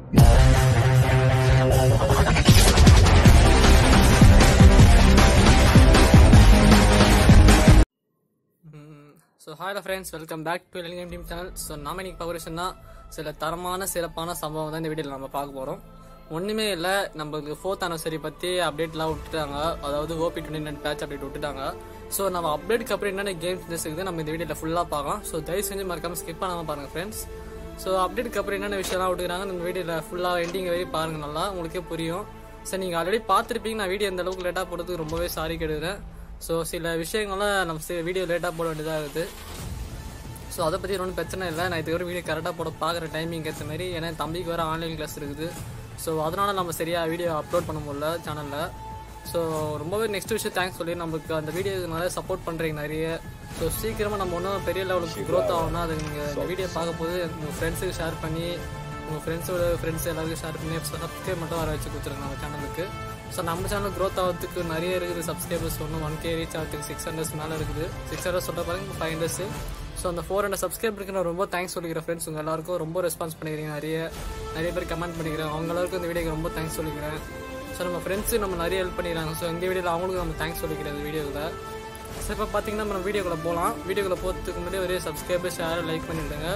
so hi friends welcome back to எலிகன் team channel so நாம இன்னைக்கு பவரேஷன் தான் சில தரமான சிறப்பான சம்பவம் தான் இந்த வீடியோவில் நம்ம பார்க்க போகிறோம் ஒன்றுமே இல்லை நம்மளுக்கு ஃபோர்த் அனிவர்சரி பற்றி அப்டேட்லாம் விட்டுட்டாங்க அதாவது OB twenty nine patch update விட்டுட்டாங்க ஸோ நம்ம அப்டேட்டுக்கு அப்புறம் என்னென்ன கேம்ஸ் இருக்குது நம்ம இந்த வீடியோவில் ஃபுல்லாக பார்க்கலாம் ஸோ தயவு செஞ்சு மறக்காம ஸ்கிப் பண்ணாமல் பாருங்கள் ஃப்ரெண்ட்ஸ் ஸோ அப்டேட்டுக்கு அப்புறம் என்னென்ன விஷயம்லாம் விட்டுக்கிறாங்க இந்த வீடியோவில் ஃபுல்லாக எண்டிங் வரையும் பாருங்கள் நல்லா உங்களுக்கே புரியும் சரி நீங்கள் ஆல்ரெடி பார்த்துருப்பீங்க நான் வீடியோ இந்த அளவுக்கு லேட்டாக போடுறதுக்கு ரொம்பவே சாரி கெடுக்கிறேன் ஸோ சில விஷயங்கள்லாம் நம்ம வீடியோ லேட்டாக போட வேண்டியதாக இருக்குது ஸோ அதை பற்றி ஒன்றும் பிரச்சனை இல்லை நான் இதுவரை வீடியோ கரெக்டாக போட பார்க்குற டைமிங் ஏற்ற மாதிரி ஏன்னா என் தம்பிக்கு வேறு ஆன்லைன் கிளாஸ் இருக்குது ஸோ அதனால நம்ம சரியாக வீடியோ அப்லோட் பண்ண முடியல சேனலில் ஸோ ரொம்பவே நெக்ஸ்ட் விஷயம் தேங்க்ஸ் சொல்லி நமக்கு அந்த வீடியோக்கு நிறைய சப்போர்ட் பண்ணுறீங்க நிறைய ஸோ சீக்கிரமாக நம்ம ஒன்றும் பெரிய லெவலுக்கு க்ரோத் ஆகணும்னா அது நீங்கள் இந்த வீடியோ பார்க்கும்போது உங்கள் ஃப்ரெண்ட்ஸுக்கு ஷேர் பண்ணி உங்கள் ஃப்ரெண்ட்ஸோட ஃப்ரெண்ட்ஸ் எல்லாருக்கும் ஷேர் பண்ணி சப்ஸ்கிரைப் மட்டும் வர வச்சு கொடுத்துருங்க நம்ம சேனலுக்கு ஸோ நம்ம சேனல் க்ரோத் ஆகிறதுக்கு நிறைய இருக்குது சப்ஸ்கிரைபர்ஸ் ஒன்று ஒன் கே ரீச் ஆகிறதுக்கு சிக்ஸ் ஹண்ட்ரட்ஸ் மேலே இருக்குது சிக்ஸ் ஹண்ட்ரட் சொல்ல பாருங்க ஃபைவ் ஹண்ட்ரட்ஸ் ஸோ அந்த ஃபோர் ஹண்ட்ரட் சப்ஸ்கிரைபருக்கு நான் ரொம்ப தேங்க்ஸ் சொல்லிக்கிறேன் ஃப்ரெண்ட்ஸ் உங்கள் எல்லாருக்கும் ரொம்ப ரெஸ்பான்ஸ் பண்ணிக்கிறீங்க நிறைய நிறைய பேர் கமெண்ட் பண்ணிக்கிறேன் அவங்க எல்லாருக்கும் இந்த வீடியோக்கு ரொம்ப தேங்க்ஸ் சொல்லிக்கிறேன் ஸோ நம்ம ஃப்ரெண்ட்ஸு நம்ம நிறைய ஹெல்ப் பண்ணிக்கிறாங்க ஸோ இந்த வீடியோவில் அவங்களுக்கு நம்ம தேங்க்ஸ் சொல்லிக்கிறேன் இந்த வீடியோவில் ஸோ இப்போ பார்த்தீங்கன்னா நம்ம வீடியோக்குள்ளே போகலாம் வீடியோக்குள்ளே போகிறதுக்கு முன்னாடி ஒரே சப்ஸ்கிரைபர் ஷேர் லைக் பண்ணிவிடுங்க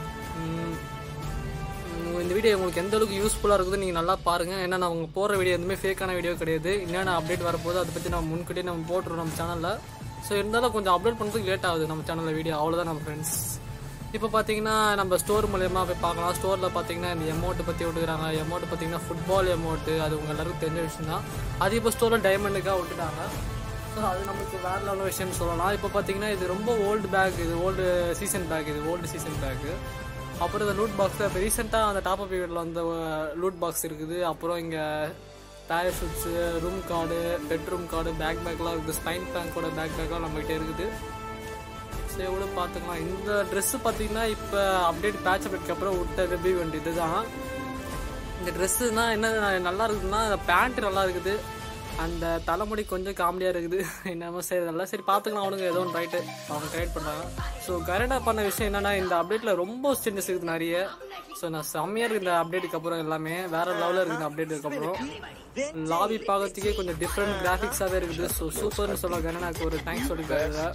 உம், இந்த வீடியோ உங்களுக்கு எந்த அளவுக்கு யூஸ்ஃபுல்லாக இருக்குது நீங்கள் நல்லா பாருங்கள் ஏன்னா நான் அவங்க போடுற வீடியோ எதுவுமே ஃபேக்கான வீடியோ கிடையாது என்னென்ன அப்டேட் வரப்போகுது அதை பற்றி நம்ம முன்கூட்டியே நம்ம போட்டுருவோம் நம்ம சேனலில் ஸோ இருந்தாலும் கொஞ்சம் அப்லோட் பண்ணுறதுக்கு லேட் ஆகுது நம்ம சேனலில் வீடியோ அவ்வளோதான் நம்ம ஃப்ரெண்ட்ஸ் இப்போ பார்த்தீங்கன்னா நம்ம ஸ்டோர் மூலயமா போய் பார்க்கலாம் ஸ்டோரில் பார்த்தீங்கன்னா இந்த எமௌண்ட்டை பற்றி விட்டுக்கிறாங்க எமௌண்ட் பார்த்தீங்கன்னா ஃபுட்பால் எமௌண்ட்டு அது உங்கள் எல்லாருக்கும் தெரிஞ்ச விஷயம் தான் அது இப்போ ஸ்டோரில் டைமண்டுக்காக விட்டுட்டாங்க ஸோ அது நமக்கு வேற லெவல் விஷயம்னு சொல்லலாம் இப்போ பார்த்தீங்கன்னா இது ரொம்ப ஓல்டு பேக் இது ஓல்டு சீசன் பேக் இது ஓல்டு சீசன் பேக்கு அப்புறம் இந்த லூட் பாக்ஸில் இப்போ ரீசெண்டாக அந்த டாப் அப் பீரியடில் வந்த லூட் பாக்ஸ் இருக்குது அப்புறம் இங்கே parachutes room card bedroom card pack பேக்லாம் இருக்குது ஸ்பைன் பேங்கோட பேக் பேக்லாம் நம்மகிட்ட இருக்குது சரி கூட பார்த்துக்கலாம் இந்த ட்ரெஸ்ஸு பார்த்தீங்கன்னா இப்போ அப்டேட் பேட்ச் அப்டேட்க்கு அப்புறம் விட்ட வெப் ஈவெண்ட் இதுதான் இந்த ட்ரெஸ்ஸுனா என்ன நல்லா இருக்குதுன்னா பேண்ட் நல்லா இருக்குது அந்த தலைமுடி கொஞ்சம் காமெடியாக இருக்குது என்னமோ சரி நல்லா சரி பார்த்துக்கலாம் அவனுங்க ஏதோ ஒன்று ரைட்டு அவங்க கிரியேட் பண்ணாங்க ஸோ கரெக்டாக பண்ண விஷயம் என்னன்னா இந்த அப்டேட்டில் ரொம்ப சேஞ்சஸ் இருக்குது நிறைய ஸோ நான் செம்மையாக இருக்குது இந்த அப்டேட்டுக்கு அப்புறம் எல்லாமே வேற லெவலில் இருக்குது இந்த அப்டேட்டுக்கு அப்புறம் லாபி பார்க்கறதுக்கே கொஞ்சம் டிஃப்ரெண்ட் கிராஃபிக்ஸாகவே இருக்குது ஸோ சூப்பர்னு சொல்ல எனக்கு ஒரு தேங்க்ஸ் சொல்லியிருக்காரு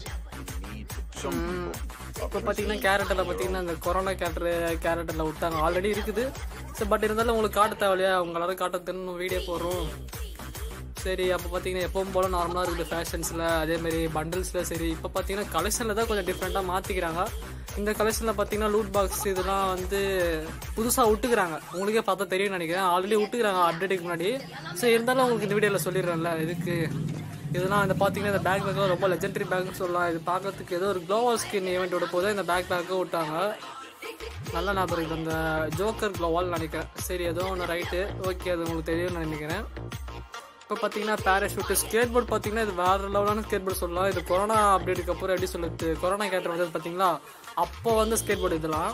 இப்போ பார்த்தீங்கன்னா கேரட்டில் பார்த்தீங்கன்னா இந்த கொரோனா கேரக்டர் கேரட்டில் விட்டாங்க ஆல்ரெடி இருக்குது ஸோ பட் இருந்தாலும் உங்களுக்கு காட்ட தேவையில்லையா உங்களால காட்டுறதுன்னு வீடியோ போடுறோம் சரி அப்போ பார்த்தீங்கன்னா எப்பவும் போல நார்மலாக இருக்குது ஃபேஷன்ஸில் அதேமாரி பண்டில்ஸில் சரி இப்போ பார்த்தீங்கன்னா கலெக்ஷனில் தான் கொஞ்சம் டிஃப்ரெண்ட்டாக மாற்றிக்கிறாங்க இந்த கலெக்ஷனில் பார்த்தீங்கன்னா லூட் பாக்ஸ் இதெல்லாம் வந்து புதுசாக விட்டுக்கிறாங்க உங்களுக்கே பார்த்தா தெரியும்னு நினைக்கிறேன் ஆல்ரெடி விட்டுக்கிறாங்க அப்டேட்டுக்கு முன்னாடி ஸோ இருந்தாலும் உங்களுக்கு இந்த வீடியோவில் சொல்லிடுறேன்ல இதுக்கு இதெல்லாம் இந்த பார்த்தீங்கன்னா இந்த பேக் பேக்கும் ரொம்ப லெஜெண்டரி பேக்னு சொல்லலாம் இது பார்க்கறதுக்கு ஏதோ ஒரு க்ளோவல் ஸ்கின் ஈவெண்ட்டோட போது இந்த பேக் பேக்கும் விட்டாங்க நல்ல ஞாபகம் இருக்குது அந்த ஜோக்கர் க்ளோவால் நினைக்கிறேன் சரி ஏதோ ஒன்று ரைட்டு ஓகே அது உங்களுக்கு தெரியும்னு நினைக்கிறேன் இப்போ பார்த்தீங்கன்னா பேராஷூட் ஸ்கேட் போர்ட் பார்த்தீங்கன்னா இது வேற லெவலான ஸ்கேட் போர்டு சொல்லலாம் இது கொரோனா அப்டேட்டுக்கு அப்புறம் எப்படி சொல்லுது கொரோனா கேட்டர் வந்தது பார்த்தீங்களா அப்போ வந்து ஸ்கேட் போர்டு இதெல்லாம்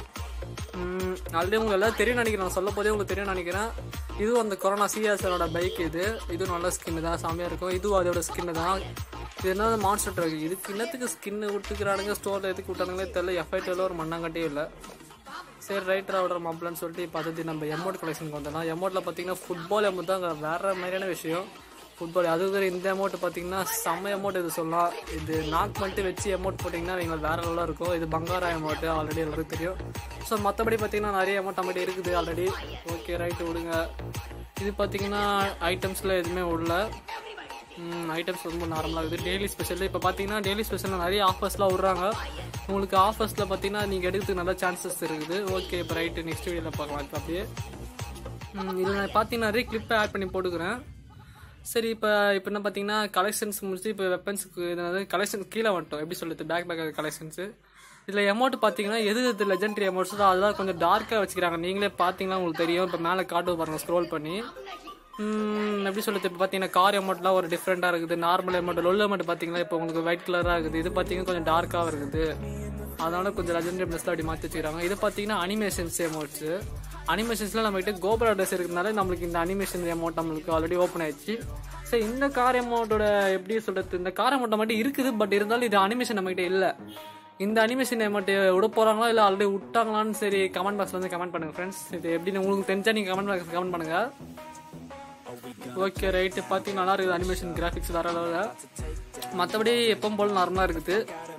ஆல்ரெடி உங்களுக்கு எல்லாம் தெரியும் நினைக்கிறேன் நான் சொல்ல போதே உங்களுக்கு தெரியும் நினைக்கிறேன் இதுவும் அந்த கொரோனா சிஎஸ்ஆரோட பைக் இது இதுவும் நல்ல ஸ்கின் தான் செம்மையாக இருக்கும் இதுவும் அதோட ஸ்கின் தான் இது என்ன மான்ஸ்டர் ட்ரக் இதுக்கு இன்னத்துக்கு ஸ்கின்னு விட்டுக்கிறானுங்க ஸ்டோரில் எதுக்கு விட்டானுங்களே தெரியல எஃப்ஐடியில் ஒரு மண்ணாங்கட்டே இல்லை சரி ரைட்டர் ஆர்டர் மாப்பிளன்னு சொல்லிட்டு இப்போ அதை நம்ம எமௌண்ட் கலெக்ஷனுக்கு வந்தோம்னா எமௌண்ட்டில் பார்த்தீங்கன்னா ஃபுட்பால் எமௌண்ட் தான் அங்க வேற மாதிரியான விஷயம் ஃபுட்பால் அது வேறு இந்த அமௌண்ட் பார்த்தீங்கன்னா செம்ம அமௌண்ட் இது சொல்லலாம் இது நாக் பண்ணிட்டு வச்சு அமௌண்ட் போட்டிங்கன்னா எங்களுக்கு வேற லெவலாக இருக்கும் இது பங்காரா அமௌண்ட் ஆல்ரெடி எல்லாருக்கும் தெரியும் ஸோ மற்றபடி பார்த்தீங்கன்னா நிறைய அமௌண்ட் நம்மகிட்ட இருக்குது ஆல்ரெடி ஓகே ரைட்டு விடுங்க இது பார்த்தீங்கன்னா ஐட்டம்ஸில் எதுவுமே விடல ஐட்டம்ஸ் ரொம்ப நார்மலாக இருக்குது டெய்லி ஸ்பெஷல் இப்போ பார்த்தீங்கன்னா டெய்லி ஸ்பெஷலில் நிறைய ஆஃபர்ஸ்லாம் விட்றாங்க உங்களுக்கு ஆஃபர்ஸில் பார்த்தீங்கன்னா நீங்கள் எடுக்கிறதுக்கு நல்ல சான்சஸ் இருக்குது ஓகே இப்போ ரைட்டு நெக்ஸ்ட் வீடியோவில் பார்க்கலாம் இப்போ அப்படியே இதில் நான் பார்த்தீங்கன்னா நிறைய கிளிப்பை ஆட் பண்ணி போட்டுக்கிறேன் சரி இப்போ இப்போ என்ன பார்த்தீங்கன்னா கலெக்ஷன்ஸ் முடிச்சு இப்போ வெப்பன்ஸுக்கு இது கலெக்ஷன் கீழே வந்துட்டோம் எப்படி சொல்லுது பேக் பேக் கலெக்ஷன்ஸு இதில் அமௌண்ட் பார்த்தீங்கன்னா எது எது லெஜெண்டரி அமௌண்ட்ஸோ அதெல்லாம் கொஞ்சம் டார்க்காக வச்சுக்கிறாங்க நீங்களே பார்த்தீங்கன்னா உங்களுக்கு தெரியும் இப்போ மேலே காட்டு பாருங்க ஸ்க்ரோல் பண்ணி ம், எப்படி சொல்லுது இப்போ பார்த்தீங்கன்னா கார் அமௌண்ட்லாம் ஒரு டிஃப்ரெண்ட்டாக இருக்குது நார்மல் அமௌண்ட் லொல் அமௌண்ட் பார்த்தீங்கன்னா இப்போ உங்களுக்கு ஒயிட் கலராக இருக்குது இது பார்த்தீங்கன்னா கொஞ்சம் டார்க்காக இருக்குது அதனால கொஞ்சம் லெஜெண்டரி பிளஸ்ல அப்படி மாற்றி வச்சுக்கிறாங்க இது பார்த்தீங்கன்னா அனிமேஷன்ஸ் அமௌண்ட்ஸ் அனிமேஷன்ஸ்ல நம்ம கிட்ட கோபுரா ட்ரெஸ் இருக்கிறதுனால நம்மளுக்கு இந்த அனிமேஷன் அமௌண்ட் நம்மளுக்கு ஆல்ரெடி ஓப்பன் ஆயிடுச்சு சரி இந்த கார் அமௌண்ட்டோட எப்படி சொல்றது இந்த கார் அமௌண்ட் மட்டும் இருக்குது பட் இருந்தாலும் இது அனிமேஷன் நம்ம கிட்ட இல்லை இந்த அனிமேஷன் மட்டும் விட போறாங்களா இல்லை ஆல்ரெடி விட்டாங்களான்னு சரி கமெண்ட் பாக்ஸ்ல வந்து கமெண்ட் பண்ணுங்க ஃப்ரெண்ட்ஸ் இது எப்படின்னு உங்களுக்கு தெரிஞ்சா நீங்க கமெண்ட் பாக்ஸ் கமெண்ட் பண்ணுங்க ஓகே ரைட்டு பார்த்தீங்கன்னா நல்லா இருக்குது அனிமேஷன் கிராஃபிக்ஸ் வேற லெவலில் மற்றபடி எப்பவும் போல நார்மலாக இருக்குது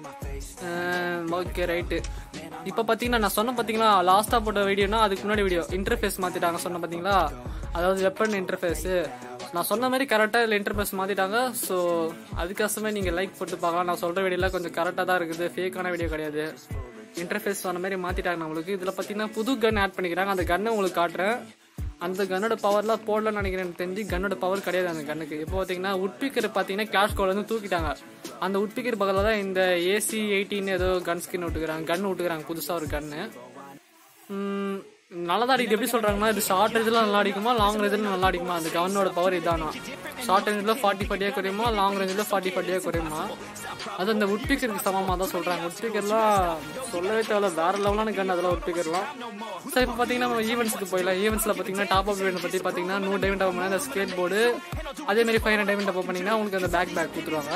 ஓகே ரைட்டு இப்போ பார்த்தீங்கன்னா நான் சொன்ன பார்த்தீங்களா லாஸ்ட்டாக போட்ட வீடியோனா அதுக்கு முன்னாடி வீடியோ இன்டர்ஃபேஸ் மாற்றிட்டாங்க சொன்ன பார்த்தீங்களா அதாவது வெப்பன் இன்டர்ஃபேஸு நான் சொன்ன மாதிரி கரெக்டாக இதில் இன்டர்ஃபேஸ் மாற்றிட்டாங்க ஸோ அதுக்கோசமே நீங்கள் லைக் போட்டு பார்க்கலாம் நான் சொல்கிற வீடியோலாம் கொஞ்சம் கரெக்டாக தான் இருக்குது ஃபேக்கான வீடியோ கிடையாது இன்டர்ஃபேஸ் சொன்ன மாதிரி மாற்றிட்டாங்க நம்மளுக்கு இதில் பார்த்தீங்கன்னா புது கன் ஆட் பண்ணிக்கிறாங்க அந்த கன்னை உங்களுக்கு காட்டுறேன் அந்த கன்னோட பவர்லாம் போடலன்னு நினைக்கிறேன் எனக்கு தெரிஞ்சு கன்னோட பவர் கிடையாது அந்த கண்ணுக்கு இப்போ பார்த்தீங்கன்னா உட்பிக்கர் பார்த்தீங்கன்னா கிளாஷ் கோட் வந்து தூக்கிட்டாங்க அந்த உட்பிக்கர் பக்கத்தில் தான் இந்த ஏசி எயிட்டின்னு ஏதோ கன் ஸ்கின் விட்டுக்கிறாங்க கன் விட்டுக்கிறாங்க புதுசாக ஒரு கன்னு நல்லா தான் அடிக்குது எப்படி சொல்றாங்கன்னா இது ஷார்ட் ரேஞ்சில் நல்லா அடிக்குமா லாங் ரேஞ்சில் நல்லா அடிக்குமா அந்த கவனோட பவர் இதானா ஷார்ட் ரேஞ்சில் ஃபார்ட்டி ஃபார்ட்டியாக குறையுமா லாங் ரேஞ்சில் ஃபார்ட்டி ஃபார்ட்டியாக குறையுமா அது அந்த உட்பிக்கருக்கு சமமாக தான் சொல்றாங்க உட்பிக்கர்லாம் சொல்லவே தேவையில்ல வேற லெவலான கன் அதெல்லாம் உட்பிக்கர்லாம் சார் இப்போ பார்த்தீங்கன்னா நம்ம ஈவெண்ட்ஸ்க்கு போயிடலாம் ஈவெண்ட்ஸில் பார்த்தீங்கன்னா டாப் அப் ஈவெண்ட் பற்றி பார்த்தீங்கன்னா நூறு டைமண்ட் ஆகும் அந்த ஸ்கேட் போர்டு அதே மாதிரி ஃபைவ் ஹண்ட்ரட் டைமண்ட் அப்போ பண்ணீங்கன்னா உங்களுக்கு அந்த பேக் பேக் கொடுத்துருவாங்க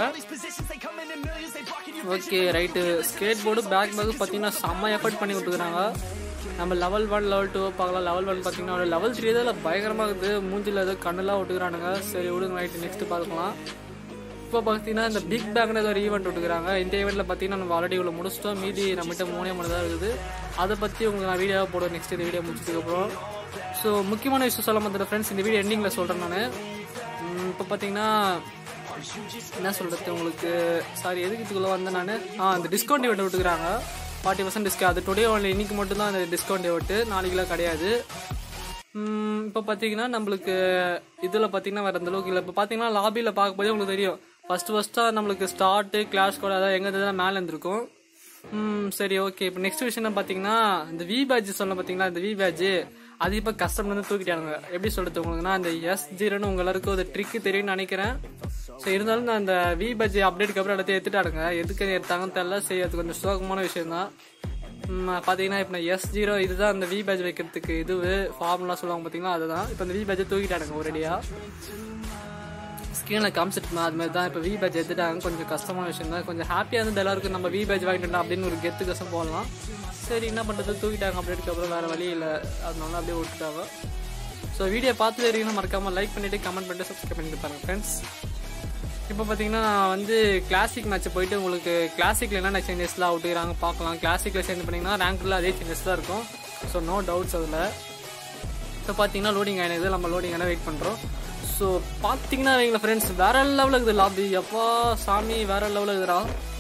okay right skateboard pack pack பார்த்தீங்கன்னா செம்ம எஃபர்ட் பண்ணி விட்டுக்கிறாங்க நம்ம லெவல் ஒன் லெவல் டூ பார்க்கலாம் லெவல் ஒன் பார்த்தீங்கன்னா லெவல் த்ரீ தான் பயங்கரமாக இருக்குது மூஞ்சில் ஏதோ கண்ணெல்லாம் விட்டுக்கிறானுங்க சரி விடுங்க ரைட்டு நெக்ஸ்ட் பார்க்கலாம் இப்போ பார்த்தீங்கன்னா இந்த பிக் பேக்னு ஏதோ ஒரு ஈவெண்ட் விட்டுக்கிறாங்க இந்த ஈவெண்ட்டில் பார்த்தீங்கன்னா நம்ம ஆல்ரெடி இவ்வளோ முடிச்சிட்டோம் மீதி நம்மகிட்ட மூணே மணி தான் இருக்குது அதை பற்றி உங்களுக்கு நான் வீடியோவாக போடுவேன் நெக்ஸ்ட் இந்த வீடியோ முடிச்சதுக்கப்புறம் ஸோ முக்கியமான விஷயம் சொல்ல மாட்டேன் ஃப்ரெண்ட்ஸ் இந்த வீடியோ எண்டிங்கில் சொல்கிறேன் நான் இப்போ பார்த்தீங்கன்னா என்ன சொல்கிறது உங்களுக்கு சாரி எதுக்கு இதுக்குள்ளே வந்தேன் நான் ஆ இந்த டிஸ்கவுண்ட் ஈவெண்ட் விட்டுக்கிறாங்க ஃபார்ட்டி பர்சன்ட் டிஸ்கவுண்ட் அது டுடே ஒன்லி இன்னைக்கு மட்டும்தான் அந்த டிஸ்கவுண்ட் ஈவெண்ட்டு நாளைக்குலாம் கிடையாது இப்போ பார்த்தீங்கன்னா நம்மளுக்கு இதில் பார்த்தீங்கன்னா வேறு அளவுக்கு இல்லை இப்போ பார்த்தீங்கன்னா லாபியில் பார்க்கும்போதே உங்களுக்கு தெரியும் ஃபர்ஸ்ட் ஃபர்ஸ்ட்டாக நம்மளுக்கு ஸ்டார்ட்டு கிளாஸ் கூட அதாவது எங்கே இருந்ததுனா மேலே இருந்திருக்கும் ம் சரி ஓகே இப்போ நெக்ஸ்ட் விஷயம் என்ன பார்த்தீங்கன்னா இந்த வி பேட்ச் சொன்ன பார்த்தீங்களா இந்த வி பேட்ச் அது இப்போ கஸ்டம் வந்து தூக்கிட்டாங்க எப்படி சொல்றது உங்களுக்குன்னா அந்த எஸ் ஜீரோன்னு உங்க எல்லாருக்கும் ஒரு ட்ரிக்கு தெரியும்னு நினைக்கிறேன் ஸோ இருந்தாலும் நான் அந்த வி பேட்ச் அப்டேட்டுக்கு அப்புறம் எல்லாத்தையும் எடுத்துட்டாடுங்க எதுக்கு எடுத்தாங்கன்னு தெரியல சரி அது கொஞ்சம் சோகமான விஷயம் தான் பார்த்தீங்கன்னா இப்போ எஸ் ஜீரோ இதுதான் அந்த வி பேட்ச் வைக்கிறதுக்கு இது ஃபார்ம்லாம் சொல்லுவாங்க பார்த்தீங்களா அதுதான் இப்போ இந்த வி பேட்சை தூக்கிட்டாடுங்க ஒரேடியாக ஸ்க்ரீனில் காமிச்சிட்டு அது மாதிரி தான் இப்போ வி பேட்ச் எடுத்துட்டாங்க கொஞ்சம் கஷ்டமான விஷயம் தான் கொஞ்சம் ஹாப்பியாக இருந்து எல்லாருக்கும் நம்ம வி பேட்ச் வாங்கிட்டோம் அப்படின்னு ஒரு கெத்து கசம் போடலாம் சரி என்ன பண்ணுறது தூக்கிட்டாங்க அப்படின்ட்டு அப்புறம் வேறு வழி இல்லை அதனால அப்படியே விட்டுட்டாங்க ஸோ வீடியோ பார்த்து இருக்கணும் மறக்காமல் லைக் பண்ணிவிட்டு கமெண்ட் பண்ணிட்டு சப்ஸ்கிரைப் பண்ணிட்டு பாருங்க ஃப்ரெண்ட்ஸ் இப்போ பார்த்தீங்கன்னா நான் வந்து கிளாசிக் மேட்ச் போயிட்டு உங்களுக்கு கிளாசிக்கில் என்னென்ன சேஞ்சஸ்லாம் விட்டுக்கிறாங்க பார்க்கலாம் கிளாசிக்கில் சேர்ந்து பண்ணிங்கன்னா ரேங்க்கில் அதே சேஞ்சஸ் தான் இருக்கும் ஸோ நோ டவுட்ஸ் அதில் இப்போ பார்த்தீங்கன்னா லோடிங் ஆகிடுது நம்ம லோடிங் ஆனால் வெயிட் பண்ணுறோம் ஸோ பார்த்தீங்கன்னா வைங்களா ஃப்ரெண்ட்ஸ் வேற லெவலில் இருக்குது லாபி எப்பா சாமி வேற லெவலில் இருக்குதுடா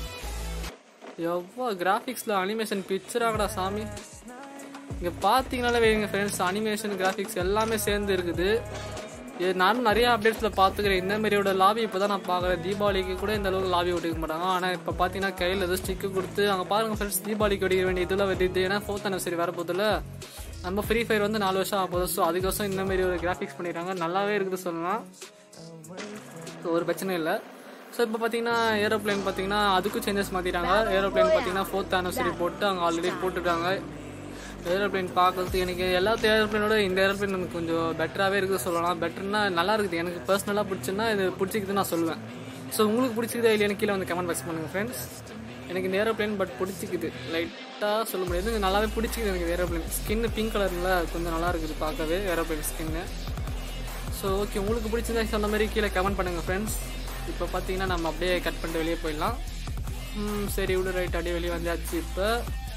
எவ்வளோ கிராஃபிக்ஸில் அனிமேஷன் பிக்சராகடா சாமி இங்கே பார்த்தீங்கனாலே வைங்க ஃப்ரெண்ட்ஸ் அனிமேஷன் கிராஃபிக்ஸ் எல்லாமே சேர்ந்து இருக்குது இது நானும் நிறைய அப்டேட்ஸில் பார்த்துக்கிறேன் இந்த மாதிரியோட லாபி இப்போ தான் நான் பார்க்குறேன் தீபாவளிக்கு கூட இந்த அளவுக்கு லாபி ஒட்டிக்க மாட்டாங்க ஆனால் இப்போ பார்த்தீங்கன்னா கையில் ஏதோ ஸ்டிக்கு கொடுத்து அங்கே பாருங்கள் ஃப்ரெண்ட்ஸ் தீபாவளிக்கு ஒடிக்க வேண்டிய இதில் வருது ஏன்னா ஃபோர்த் அனிவர்சரி வர போதில் நம்ம ஃப்ரீ ஃபயர் வந்து நாலு வருஷம் ஆகுது ஸோ அதுக்கோசம் இந்த மாதிரி ஒரு கிராஃபிக்ஸ் பண்ணிடுறாங்க நல்லாவே இருக்குது சொல்லலாம் ஸோ ஒரு பிரச்சனை இல்லை ஸோ இப்போ பார்த்தீங்கன்னா ஏரோப்ளேன் பார்த்தீங்கன்னா அதுக்கும் சேஞ்சஸ் மாற்றிட்டாங்க ஏரோப்ளேன் பார்த்தீங்கன்னா ஃபோர்த் ஆனிவர்சரி போட்டு அங்கே ஆல்ரெடி போட்டுட்டாங்க ஏரோப்ளேன் பார்க்கறதுக்கு எனக்கு எல்லா ஏரோப்ளேனோட இந்த ஏரோப்ளேன் எனக்கு கொஞ்சம் பெட்டராகவே இருக்குது சொல்லலாம் பெட்டர்னா நல்லா இருக்குது எனக்கு பர்சனலாக பிடிச்சுன்னா இது பிடிச்சிக்குதுன்னு நான் சொல்லுவேன் ஸோ உங்களுக்கு பிடிச்சிக்குதா இல்லையா கீழே வந்து கமெண்ட் பாக்ஸ் பண்ணுங்கள் ஃப்ரெண்ட்ஸ் எனக்கு இந்த ஏரோப்ளேன் பட் பிடிச்சிக்குது லைட்டாக சொல்ல முடியாது எனக்கு நல்லாவே பிடிச்சிக்குது எனக்கு ஏரோப்ளேன் ஸ்கின் பிங்க் கலரில் கொஞ்சம் நல்லா இருக்குது பார்க்கவே ஏரோப்ளேன் ஸ்கின்னு ஸோ ஓகே உங்களுக்கு பிடிச்சிருந்தா சொன்ன மாதிரி கீழே கமெண்ட் பண்ணுங்கள் ஃப்ரெண்ட்ஸ் இப்போ பார்த்தீங்கன்னா நம்ம அப்படியே கட் பண்ணிட்டு வெளியே போயிடலாம் ம், சரி விடு ரைட் அப்படியே வெளியே வந்தாச்சு இப்போ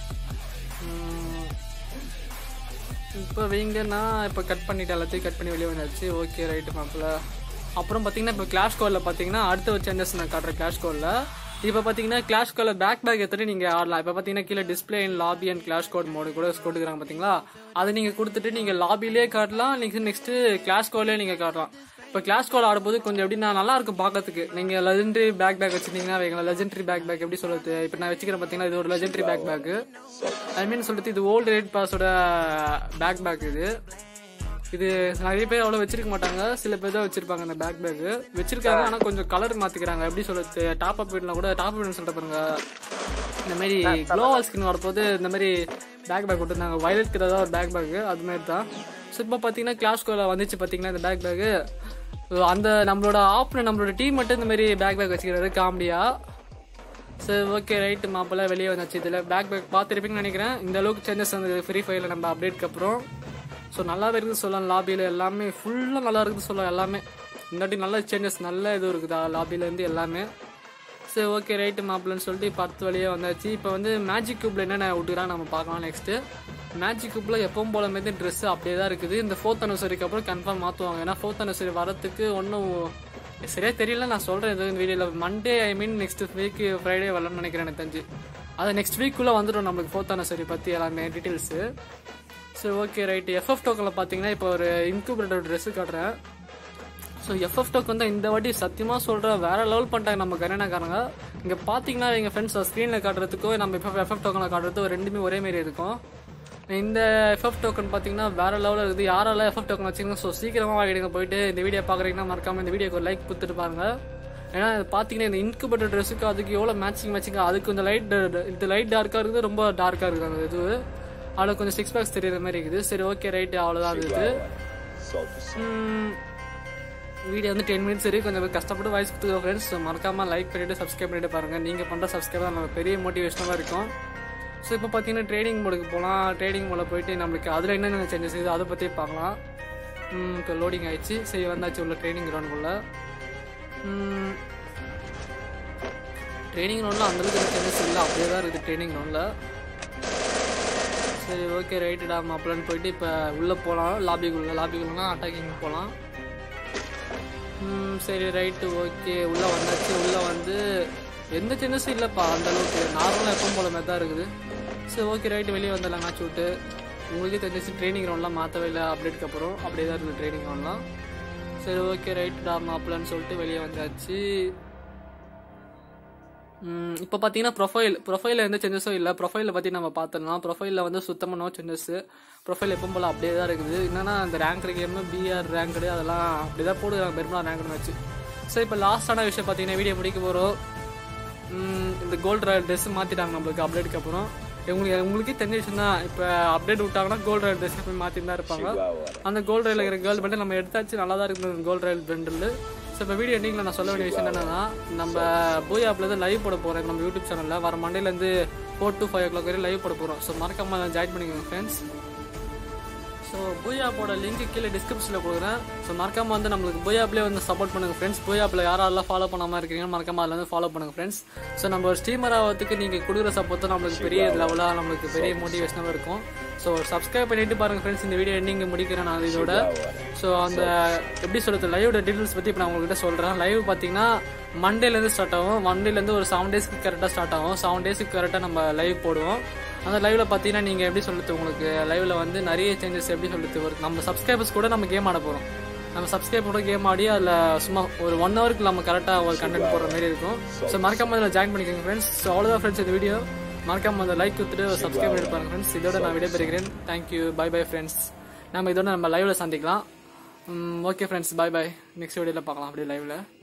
இப்போ வைங்கன்னா இப்போ கட் பண்ணிட்டு எல்லாத்தையும் கட் பண்ணி வெளியே வந்தாச்சு ஓகே ரைட்டு மாப்பிள்ள அப்புறம் பார்த்தீங்கன்னா இப்போ கிளாஷ் கோலில் பார்த்தீங்கன்னா அடுத்த ஒரு சேஞ்சஸ் நான் காட்டுறேன் கிளாஷ் கோலில் இப்போ பார்த்தீங்கன்னா கிளாஷ் கோலில் பேக் பேக் எடுத்துட்டு நீங்கள் ஆடலாம் இப்போ பார்த்தீங்கன்னா கீழே display and lobby and clash கோட் மோடு கூட கொடுக்குறாங்க பார்த்தீங்களா அதை நீங்கள் கொடுத்துட்டு நீங்கள் லாபிலே காட்டலாம் நெக்ஸ்ட் நெக்ஸ்ட்டு கிளாஷ் கோலே நீங்கள் காட்டலாம் இப்போ கிளாஸ் கோல் ஆடும்போது கொஞ்சம் எப்படின்னா நல்லா இருக்கும் பார்க்கறதுக்கு நீங்கள் லெஜெண்டரி பேக் பேக் வச்சிருந்தீங்கன்னா வைங்களா லெஜெண்டரி பேக் பேக் எப்படி சொல்றது இப்போ நான் வச்சுக்கிறேன் பார்த்தீங்கன்னா இது ஒரு legendary pack pack I mean சொல்றது இது ஓல்டு ரேட் பாஸோட பேக் பேக் இது இது நிறைய பேர் அவ்வளோ வச்சிருக்க மாட்டாங்க சில பேர் தான் வச்சிருப்பாங்க இந்த பேக் பேக் வச்சிருக்காங்க ஆனால் கொஞ்சம் கலர் மாத்திக்கிறாங்க எப்படி சொல்றது டாப் அப் வீட்ல கூட டாப் அப் சொல்லிட்டு பாருங்க இந்த மாதிரி க்ளோவால் ஸ்கின் வரப்போது இந்த மாதிரி பேக் பேக் விட்டுருந்தாங்க வயலட் கலர் தான் ஒரு பேக் பேக் அது மாதிரி தான் ஸோ இப்போ பார்த்தீங்கன்னா கிளாஸ் கோல வந்துச்சு பார்த்தீங்கன்னா இந்த பேக் பேக் அந்த நம்மளோட ஆப்ல நம்மளோட டீம் மட்டும் இந்த மாதிரி பேக் பேக் வச்சுக்கிறாரு காமெடியா சரி ஓகே ரைட்டு மாப்பிள்ள வெளியே வந்தாச்சு இதில் பேக் பேக் பார்த்துருப்பீங்கன்னு நினைக்கிறேன் இந்த அளவுக்கு சேஞ்சஸ் வந்தது ஃப்ரீ ஃபயரில் நம்ம அப்டேட்க்கு அப்புறம் ஸோ நல்லாவே இருக்குது சொல்லலாம் லாபியில் எல்லாமே ஃபுல்லாக நல்லா இருக்குது சொல்லலாம் எல்லாமே இந்தாட்டி நல்ல சேஞ்சஸ் நல்ல இது இருக்குது லாபிலேருந்து எல்லாமே சரி ஓகே ரைட்டு மாப்பிள்ளன்னு சொல்லிட்டு பத்து வழியே வந்தாச்சு இப்போ வந்து மேஜிக் கியூப்ல என்னென்ன விட்டுக்கிறான் நம்ம பார்க்கலாம் நெக்ஸ்ட்டு மேஜிக் கியூப்ல எப்பவும் போல மாதிரி ட்ரெஸ் அப்படியே தான் இருக்குது இந்த ஃபோர்த் அனிவர்சரிக்கு அப்புறம் கன்ஃபார்ம் மாற்றுவாங்க ஏன்னா ஃபோர்த் அனிவர்சரி வரத்துக்கு ஒன்றும் சரியா தெரியல நான் சொல்கிறேன் இது வீடியோவில் Monday I mean next week Friday வரலாம்னு நினைக்கிறேன் எனக்கு தெரிஞ்சு அது நெக்ஸ்ட் வீக்குள்ளே வந்துடும் நம்மளுக்கு ஃபோர்த் அனிவர்சரி பற்றி எல்லாமே டீட்டெயில்ஸு சரி ஓகே ரைட்டு எஃப்எஃப் டோக்கனில் பார்த்தீங்கன்னா இப்போ ஒரு இன்குபேட்டர் ட்ரெஸ்ஸு காட்டுறேன் ஸோ எஃப்எஃப் டோக் வந்து இந்த வாட்டி சத்தியமாக சொல்கிறேன் வேற லெவல் பண்ணிட்டாங்க நம்ம கரேனாக்காரங்க இங்கே பார்த்தீங்கன்னா எங்கள் ஃப்ரெண்ட்ஸ் ஸ்க்ரீனில் காட்டுறதுக்கோ நம்ம இப்போ எஃப்எஃப் டோக்கனில் காட்டுறதுக்கோ ரெண்டுமே ஒரே மாதிரி இருக்கும் இந்த எஃப்எஃப் டோக்கன் பார்த்தீங்கன்னா வேற லெவலில் இருக்குது யாரெல்லாம் எஃப்எஃப் டோக்கன் வச்சிருக்கோம் ஸோ சீக்கிரமாக வாங்கிடுங்க போயிட்டு இந்த வீடியோ பார்க்குறீங்கன்னா மறக்காம இந்த வீடியோக்கு ஒரு லைக் கொடுத்துட்டு பாருங்க ஏன்னா இது பார்த்தீங்கன்னா இந்த இன்குபேட்டர் ட்ரெஸ்ஸுக்கு அதுக்கு எவ்வளோ மேட்சிங் மேட்சிங் அதுக்கு இந்த லைட் இந்த லைட் டார்க்காக இருக்குது ரொம்ப டார்க்காக இருக்குது அந்த இது அதில் கொஞ்சம் சிக்ஸ் பேக்ஸ் தெரியுற மாதிரி இருக்குது சரி ஓகே ரைட்டு அவ்வளோதான் இருக்குது வீடியோ வந்து டென் மினிட்ஸ் வரைக்கும் கொஞ்சம் கஷ்டப்பட்டு வாய்ஸ் கொடுத்துருக்கோம் ஃப்ரெண்ட்ஸ் மறக்காமல் லைக் பண்ணிவிட்டு சப்ஸ்கிரைப் பண்ணிட்டு பாருங்கள் நீங்கள் பண்ணுற சப்ஸ்கிரைப் தான் நமக்கு பெரிய மோட்டிவேஷனாக இருக்கும் ஸோ இப்போ பார்த்தீங்கன்னா ட்ரேடிங் மோடுக்கு போகலாம் ட்ரேடிங் மோடில் போயிட்டு நம்மளுக்கு அதில் என்னென்ன சேஞ்சஸ் இருக்குது அதை பற்றி பார்க்கலாம் இப்போ லோடிங் ஆயிடுச்சு சரி வந்தாச்சு உள்ள ட்ரைனிங் கிரவுண்டுக்குள்ள ட்ரைனிங் கிரவுண்டில் அந்தளவுக்கு சேஞ்சஸ் இல்லை அப்படியே தான் இருக்குது ட்ரைனிங் கிரவுண்டில் சரி ஓகே ரைட்டுடா மாப்பிள்ளன்னு போயிட்டு இப்போ உள்ளே போகலாம் லாபிக்குள்ளே லாபிக்குள்ளனா அட்டாக்கிங் போகலாம் ம், சரி ரைட்டு ஓகே உள்ளே வந்தாச்சு உள்ளே வந்து எந்த சேஞ்சஸும் இல்லைப்பா அந்த அளவுக்கு நார்மலாக எப்பவும் போல மாதிரி தான் இருக்குது சரி ஓகே ரைட்டு வெளியே வந்துடலாம் மேட்ச் விட்டு உங்களுக்கே தெரிஞ்சிச்சு ட்ரைனிங் கிரவுண்ட்லாம் மாற்றவே இல்லை அப்டேட்க்கு அப்புறம் அப்படியே தான் இருக்குது ட்ரைனிங் கிரவுண்ட்லாம் சரி ஓகே ரைட்டுடா மாப்பிள்ளன்னு சொல்லிட்டு வெளியே வந்தாச்சு ம், இப்போ பார்த்தீங்கன்னா ப்ரொஃபைல் ப்ரொஃபைலில் எந்த சேஞ்சஸும் இல்லை ப்ரொஃபைலில் பற்றி நம்ம பார்த்துடலாம் ப்ரொஃபைலில் வந்து சுத்தமாக நோ சேஞ்சஸ் ப்ரொஃபைல் எப்பவும் போல் அப்படியே தான் இருக்குது என்னன்னா அந்த ரேங்க் கேமு பிஆர் ரேங்க்டு அதெல்லாம் அப்படி தான் போடுறாங்க பெரும்பாலும் ரேங்க்னு வச்சு ஸோ இப்போ லாஸ்டான விஷயம் பார்த்தீங்கன்னா வீடியோ முடிக்க போகிறோம் இந்த கோல்டு ராயல் ட்ரெஸ் மாற்றிட்டாங்க நம்மளுக்கு அப்டேட்டுக்கு அப்புறம் உங்களுக்கு உங்களுக்கே தெரிஞ்ச விஷயம் தான் இப்போ அப்டேட் விட்டாங்கன்னா கோல்டு ராயல் ட்ரெஸ் போய் மாற்றிட்டு தான் இருப்பாங்க அந்த கோல்டு ரயில் இருக்கிற கேர்ள் பெண்ட் நம்ம எடுத்தாச்சு நல்லா தான் இருக்குது கோல்டு ரயில் பெண்டில் ஸோ இப்போ வீடியோ எண்டிங்கில் நான் சொல்ல வேண்டிய விஷயம் என்னன்னா நம்ம பூய் ஆப்பில் தான் லைவ் போட போகிறோம் நம்ம யூடியூப் சேனலில் வர மண்டேலேருந்து four to five o'clock வரையும் லைவ் போட போகிறோம் ஸோ மறக்காம ஜாயின் பண்ணிக்கோங்க ஃப்ரெண்ட்ஸ் ஸோ பூயாப்போட லிங்க் கீழே டிஸ்கிரிப்ஷனில் கொடுக்குறேன் ஸோ மறக்காம வந்து நம்மளுக்கு பூயாப்லேயே வந்து சப்போர்ட் பண்ணுங்க ஃப்ரெண்ட்ஸ் பூயாப்பில் யாரெல்லாம் ஃபாலோ பண்ணாமல் இருக்கீங்க மறக்காம அதில் வந்து ஃபாலோ பண்ணுங்க ஃப்ரெண்ட்ஸ் ஸோ நம்ம ஒரு ஸ்ட்ரீமர் ஆகிறதுக்கு நீங்கள் கொடுக்குற சப்போர்ட் தான் நம்மளுக்கு பெரிய லெவலாக நம்மளுக்கு பெரிய மோட்டிவேஷனாக இருக்கும் ஸோ சப்ஸ்கிரைப் பண்ணிட்டு பாருங்க ஃப்ரெண்ட்ஸ் இந்த வீடியோ எண்டிங் முடிக்கிறேன் நான் இதோட ஸோ அந்த எப்படி சொல்கிறது லைவோட டீட்டெயில்ஸ் பற்றி இப்போ நான் உங்கள்கிட்ட சொல்கிறேன் லைவ் பார்த்தீங்கன்னா மண்டேலேருந்து ஸ்டார்ட் ஆகும் மண்டேலேருந்து ஒரு செவன் டேஸ்க்கு கரெக்டாக ஸ்டார்ட் ஆகும் செவன் டேஸ்க்கு கரெக்டாக நம்ம லைவ் போடுவோம் அந்த லைவ்ல பார்த்தீங்கன்னா நீங்கள் எப்படி சொல்லுது உங்களுக்கு லைவ்ல வந்து நிறைய சேஞ்சஸ் எப்படி சொல்லுது ஒரு நம்ம சப்ஸ்கிரைபர்ஸ் கூட நம்ம கேம் ஆட போகிறோம் நம்ம சப்ஸ்கிரைப் கூட கேம் ஆடி அதில் சும்மா ஒரு ஒன் ஹவருக்கு நம்ம கரெக்டாக ஒரு கண்டென்ட் போடுற மாதிரி இருக்கும் ஸோ மறக்காம அதில் ஜாயின் பண்ணிக்கோங்க ஃப்ரெண்ட்ஸ் ஸோ அவ்வளோதான் ஃப்ரெண்ட்ஸ் இந்த வீடியோ மறக்காம அந்த லைக் கொடுத்துட்டு சப்ஸ்கிரைப் பண்ணிட்டு பாருங்க ஃப்ரெண்ட்ஸ் இதோட நான் விடைபெறுகிறேன் தேங்க்யூ பை பை ஃப்ரெண்ட்ஸ் நம்ம இதோட நம்ம லைவ்ல சந்திக்கலாம் okay friends bye bye next வீடியோவில் பார்க்கலாம் அப்படியே லைவ்ல